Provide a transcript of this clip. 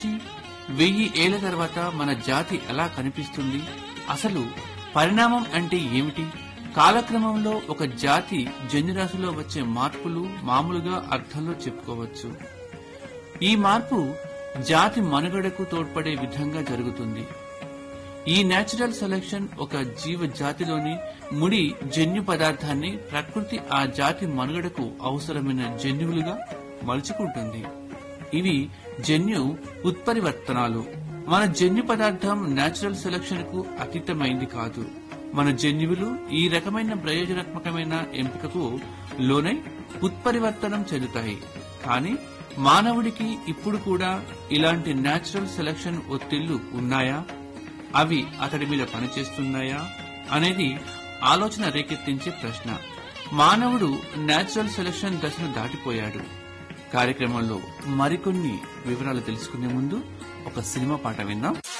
వెయ్యి ఏళ్ల తర్వాత మన జాతి ఎలా కనిపిస్తుంది అసలు పరిణామం అంటే ఏమిటి కాలక్రమంలో ఒక జాతి జన్యురాశిలో వచ్చే మార్పులు మామూలుగా అర్థంలో చెప్పుకోవచ్చు ఈ మార్పు జాతి మనుగడకు తోడ్పడే విధంగా జరుగుతుంది ఈ నేచురల్ సెలెక్షన్ ఒక జీవ జాతిలోని ముడి జన్యు పదార్థాన్ని ప్రకృతి ఆ జాతి మనుగడకు అవసరమైన జన్యువులుగా మలుచుకుంటుంది ఇవి జన్యు ఉత్పరివర్తనాలు మన జన్యు పదార్థం నేచురల్ సెలెక్షన్ కు అతీతమైంది కాదు మన జన్యువులు ఈ రకమైన ప్రయోజనాత్మకమైన ఎంపికకు లోనై ఉత్పరివర్తనం చెందుతాయి కానీ మానవుడికి ఇప్పుడు కూడా ఇలాంటి నేచురల్ సెలక్షన్ ఒత్తిళ్లు ఉన్నాయా అవి అతడి మీద పనిచేస్తున్నాయా అనేది ఆలోచన రేకెత్తించే ప్రశ్న మానవుడు నేచురల్ సెలక్షన్ దశను దాటిపోయాడు కార్యక్రమంలో మరికొన్ని వివరాలు తెలుసుకునే ముందు ఒక సినిమా పాట విందాం